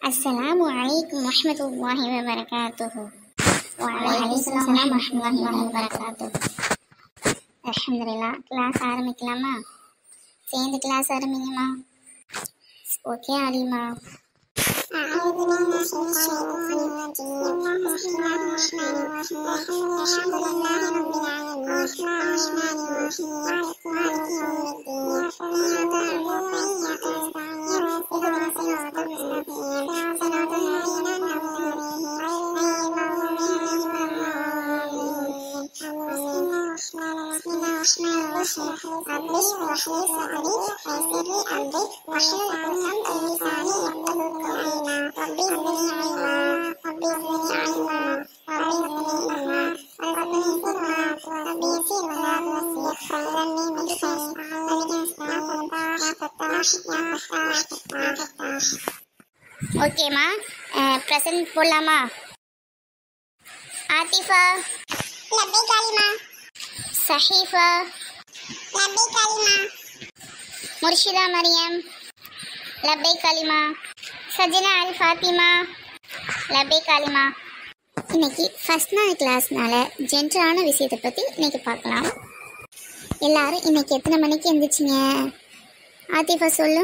السلام عليكم ورحمة الله وبركاته وعليكم السلام ورحمة الله وبركاته அல்ஹம்துலில்லாஹ் கிளாஸ் ஆரம்பிக்கலாமா சேர்ந்து கிளாஸ் ஆரம்பிங்கம்மா ஓகே அலிமா أعوذ بالله من الشيطان الرجيم بسم الله الرحمن الرحيم الحمد لله رب العالمين الرحمن الرحيم مالك يوم الدين إياك نعبد وإياك نستعين اهدنا الصراط المستقيم صراط الذين أنعمت عليهم غير المغضوب عليهم ولا الضالين بسم الله الرحمن الرحيم رب اشرح لي صدري ويسر لي أمري واحلل عقدة من لساني يفقهوا قولي ربي زدني علما ربي زدني علما ربي زدني علما ربي يسر ولا ربي يسير ولا توسير خيرني من خير علمك استعان يا فتاح يا فتاح يا فتاح ஓகேம்மா ப்ரெசன்ட் போடலாமா ஆத்திஃபா لبيك علما சஹீஃபா لبيك علما முர்ஷிதா மரியம் லப்பை காலிமா சஜினா அல் ஃபாத்திமா லப்பை காலிமா இன்னைக்கு ஃபர்ஸ்ட் நாள் கிளாஸ்னால ஜென்ரலான விஷயத்தை பற்றி இன்னைக்கு பார்க்கலாம் எல்லாரும் இன்னைக்கு எத்தனை மணிக்கு எந்திரிச்சிங்க ஆத்திஃபா சொல்லு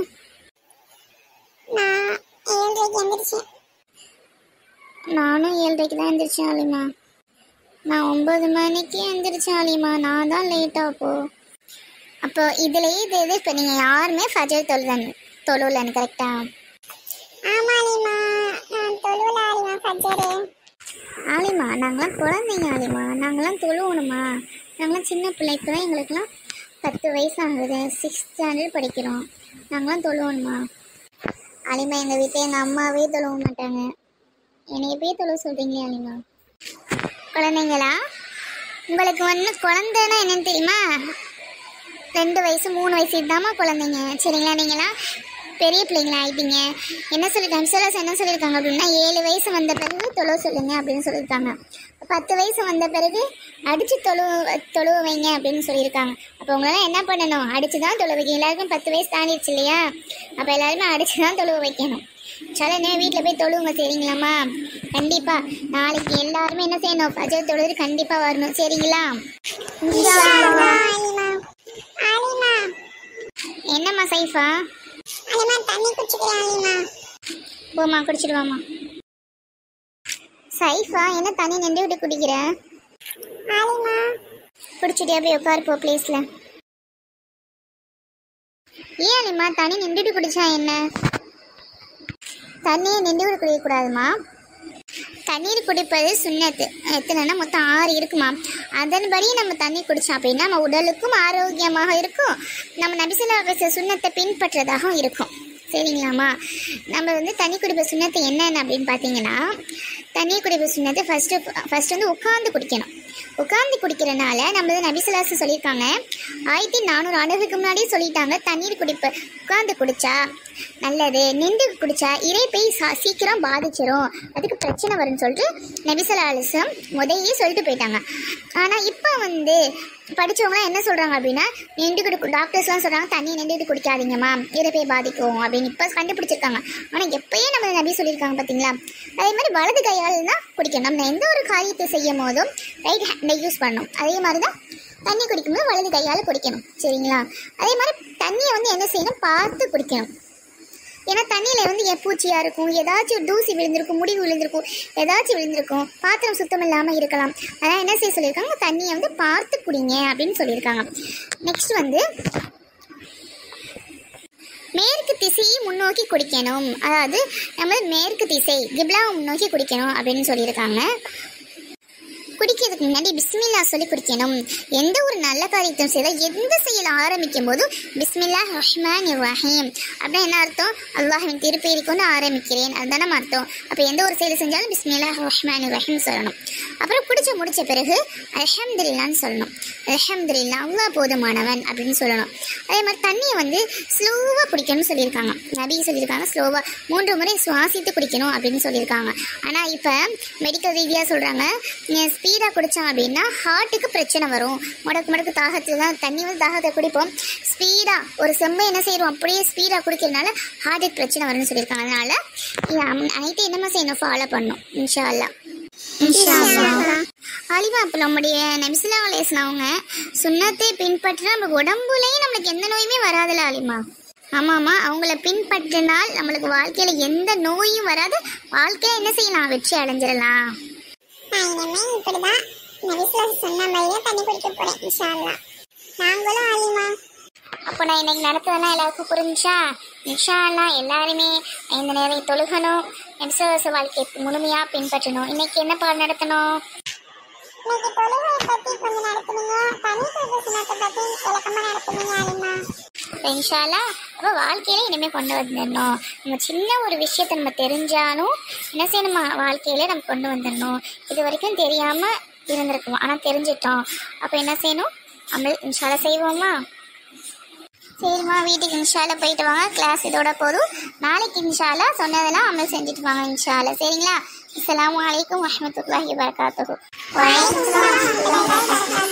நான் ஏழரைக்கு எந்திரிச்சேன் நானும் ஏழரைக்கு தான் எந்திரிச்சேன் அலிமா நான் ஒம்பது மணிக்கு எந்திரிச்சேன் அலிமா நான் தான் லேட்டாக போ அப்போ இதுலேயே இது இது இப்போ நீங்கள் யாருமே ஃபஜர் தொழுதன் தொழுலன்னு கரெக்டா ஆமா அலிமா நான் தொழுவல அலிமா ஃபஜ்ரு ஆலிமா நாங்களாம் குழந்தைங்க ஆலிமா நாங்களாம் தொழுவணுமா நாங்களாம் சின்ன பிள்ளை இப்போ தான் எங்களுக்குலாம் பத்து வயசு ஆகுது சிக்ஸ்த் ஸ்டாண்டர்ட் படிக்கிறோம் நாங்களாம் தொழுவணுமா ஆலிமா எங்கள் வீட்டில் எங்கள் அம்மாவே தொழுவ மாட்டாங்க என்னைய போய் தொழுவ சொல்கிறீங்களே ஆலிமா குழந்தைங்களா உங்களுக்கு வந்து குழந்தைன்னா என்னன்னு தெரியுமா ரெண்டு வயசு மூணு வயசு இதாம்மா குழந்தைங்க சரிங்களா நீங்களாம் பெரிய பிள்ளைங்களா ஆயிட்டீங்க என்ன சொல்லிருக்காங்க மிஸ்ஸலாஸ் என்ன சொல்லியிருக்காங்க அப்படின்னா ஏழு வயசு வந்த பிறகு தொழுவ சொல்லுங்க அப்படின்னு சொல்லியிருக்காங்க பத்து வயசு வந்த பிறகு அடிச்சு தொழு தொழுவ வைங்க அப்படின்னு சொல்லியிருக்காங்க அப்போ உங்களெல்லாம் என்ன பண்ணணும் அடிச்சு தான் தொழுவ வைக்கணும் எல்லாருக்கும் பத்து வயசு தாண்டிடுச்சு இல்லையா அப்போ எல்லாருமே அடிச்சு தான் தொழுவ வைக்கணும் சலனே வீட்டில் போய் தொழுவுங்க சரிங்களாம்மா கண்டிப்பாக நாளைக்கு எல்லாருமே என்ன செய்யணும் ஃபஜர் தொழுது கண்டிப்பாக வரணும் சரிங்களா அலிமா அலிமா என்னம்மா சைஃபா அலிமா தண்ணி குடிச்சுக்கிறேன் அலிமா போம்மா குடிச்சிட்டு வாம்மா சைஃபா என்ன தண்ணி நின்று விட்டு குடிக்கிற அலிமா குடிச்சிட்டியா போய் உட்காரு போ பிளேஸில் ஏன் அலிமா தண்ணி நின்றுட்டு குடிச்சா என்ன தண்ணியை நின்று விட்டு குடிக்கக்கூடாதுமா தண்ணீர் குடிப்பது சுண்ணத்து எத்தனைன்னா மொத்தம் ஆறு இருக்குமா அதன்படி நம்ம தண்ணி குடிச்சோம் அப்படின்னா நம்ம உடலுக்கும் ஆரோக்கியமாக இருக்கும் நம்ம நபிசுல்லா சுண்ணத்தை பின்பற்றதாகவும் இருக்கும் சரிங்களாம்மா நம்ம வந்து தண்ணி குடிப்பு சுண்ணத்து என்னென்ன அப்படின்னு பார்த்தீங்கன்னா தண்ணி குடிப்பு சுண்ணத்து ஃபஸ்ட்டு ஃபஸ்ட்டு வந்து உட்காந்து குடிக்கணும் உட்காந்து குடிக்கிறனால நம்ம வந்து நபிசுலாசு சொல்லியிருக்காங்க ஆயிரத்தி நானூறு ஆண்டுகளுக்கு முன்னாடியே சொல்லிட்டாங்க தண்ணீர் குடிப்பு உட்காந்து குடிச்சா நல்லது நின்று குடிச்சா இறைப்பை சா- சீக்கிரம் பாதிச்சிரும் அதுக்கு பிரச்சனை வரும்னு சொல்லிட்டு நபிசலாலிசம் முதையே சொல்லிட்டு போயிட்டாங்க ஆனால் இப்போ வந்து படிச்சவங்களாம் என்ன சொல்கிறாங்க அப்படின்னா நின்று குடி டாக்டர்ஸ்லாம் சொல்கிறாங்க தண்ணி நின்றுட்டு குடிக்காதீங்கம்மா இறைப்பை பாதிக்கும் அப்படின்னு இப்போ கண்டுபிடிச்சிருக்காங்க ஆனால் எப்பயே நம்ம நபி சொல்லியிருக்காங்க பார்த்தீங்களா அதே மாதிரி வலது கையால் தான் குடிக்கணும் நம்ம எந்த ஒரு காரியத்தை செய்யும் போதும் ரைட் ஹேண்டை யூஸ் பண்ணணும் அதே மாதிரி தான் தண்ணி குடிக்கும்போது வலது கையால் குடிக்கணும் சரிங்களா அதே மாதிரி தண்ணியை வந்து என்ன செய்யணும் பார்த்து குடிக்கணும் ஏன்னா தண்ணியில் வந்து என் பூச்சியாக இருக்கும் ஏதாச்சும் தூசி விழுந்திருக்கும் முடி விழுந்திருக்கும் ஏதாச்சும் விழுந்திருக்கும் பாத்திரம் சுத்தம் இல்லாமல் இருக்கலாம் அதான் என்ன செய்ய சொல்லியிருக்காங்க தண்ணியை வந்து பார்த்து குடிங்க அப்படின்னு சொல்லியிருக்காங்க நெக்ஸ்ட் வந்து மேற்கு திசையை முன்னோக்கி குடிக்கணும் அதாவது நம்ம மேற்கு திசை கிப்லாவை முன்னோக்கி குடிக்கணும் அப்படின்னு சொல்லியிருக்காங்க குடிக்கிறதுக்கு முன்னாடி பிஸ்மில்லா சொல்லி குடிக்கணும் எந்த ஒரு நல்ல காரியத்தையும் செய்தால் எந்த செயல் ஆரம்பிக்கும் போதும் பிஸ்மில்லா ரஹ்மான் ரஹீம் அப்படின்னா என்ன அர்த்தம் அல்லாஹின் திருப்பேரி கொண்டு ஆரம்பிக்கிறேன் அதுதானே நம்ம அர்த்தம் அப்போ எந்த ஒரு செயல் செஞ்சாலும் பிஸ்மில்லா ரஹ்மான் ரஹீம் சொல்லணும் அப்புறம் குடிச்சு முடிச்ச பிறகு அல்ஹம்துலில்லான்னு சொல்லணும் அல்ஹம்துலில்லா அல்லாஹ் போதுமானவன் அப்படின்னு சொல்லணும் அதே மாதிரி தண்ணியை வந்து ஸ்லோவாக குடிக்கணும்னு சொல்லியிருக்காங்க நபி சொல்லியிருக்காங்க ஸ்லோவாக மூன்று முறை சுவாசித்து குடிக்கணும் அப்படின்னு சொல்லியிருக்காங்க ஆனால் இப்போ மெடிக்கல் ரீதியாக சொல்கிறாங்க நீங்கள் ஸ்பீடாக குடித்தோம் அப்படின்னா ஹார்ட்டுக்கு பிரச்சனை வரும் முடக்கு முடக்கு தாகத்தில் தான் தண்ணி வந்து தாகத்தை குடிப்போம் ஸ்பீடாக ஒரு செம்பை என்ன செய்கிறோம் அப்படியே ஸ்பீடாக குடிக்கிறதுனால ஹார்ட்டுக்கு பிரச்சனை வரும்னு சொல்லியிருக்காங்க அதனால் நைட்டு என்னமா செய்யணும் ஃபாலோ பண்ணணும் இன்ஷா அல்லாஹ் இன்ஷா அல்லாஹ். ஆலிமா இப்போ நம்முடைய நபிசுல்லா அலேஸ்னவங்க சுண்ணத்தை பின்பற்றினா நம்ம உடம்புலையும் நம்மளுக்கு எந்த நோயுமே வராதுல்ல ஆலிமா ஆமாம்மா அவங்கள பின்பற்றினால் நம்மளுக்கு வாழ்க்கையில எந்த நோயும் வராது வாழ்க்கையில என்ன செய்யலாம் வெற்றி அடைஞ்சிடலாம் நான் இனிமே இப்படிதான் நபிஸ்ல சொன்ன மாதிரியே தண்ணி குடிக்க போறேன் இன்ஷா அல்லாஹ் நாங்களும் ஆலிமா அப்போ நான் இன்னைக்கு நடத்ததெல்லாம் எல்லாருக்கும் புரிஞ்சா இன்ஷா அல்லாஹ் எல்லாருமே இந்த நேரம் தொழுகணும் நபிசுவாச வாழ்க்கை முழுமையாக பின்பற்றணும் இன்னைக்கு என்ன பாடம் நடத்தணும் இன்னைக்கு தொழுகை பத்தி கொஞ்சம் நடத்துனீங்க தண்ணி குடிக்க சுண்ணத்தை பத்தி விளக்கமா நடத்துனீங்க ஆலிமா இன்ஷால்லா அப்போ வாழ்க்கையில இனிமேல் கொண்டு வந்துடணும் நம்ம சின்ன ஒரு விஷயத்தை நம்ம தெரிஞ்சாலும் என்ன செய்யணுமா வாழ்க்கையில நம்ம கொண்டு வந்துடணும் இது வரைக்கும் தெரியாம இருந்திருக்கோம் ஆனால் தெரிஞ்சிட்டோம் அப்போ என்ன செய்யணும் அமல் இன்ஷால்லா செய்வோமா சரிம்மா வீட்டுக்கு இன்ஷால்லா போயிட்டு வாங்க கிளாஸ் இதோட போதும் நாளைக்கு இன்ஷால்லா சொன்னதெல்லாம் அமல் செஞ்சுட்டு வாங்க இன்ஷால்லா சரிங்களா அஸ்ஸலாமு அலைக்கும் வரஹ்மத்துல்லாஹி வபரகாத்துஹு வலைக்கும் சலாம்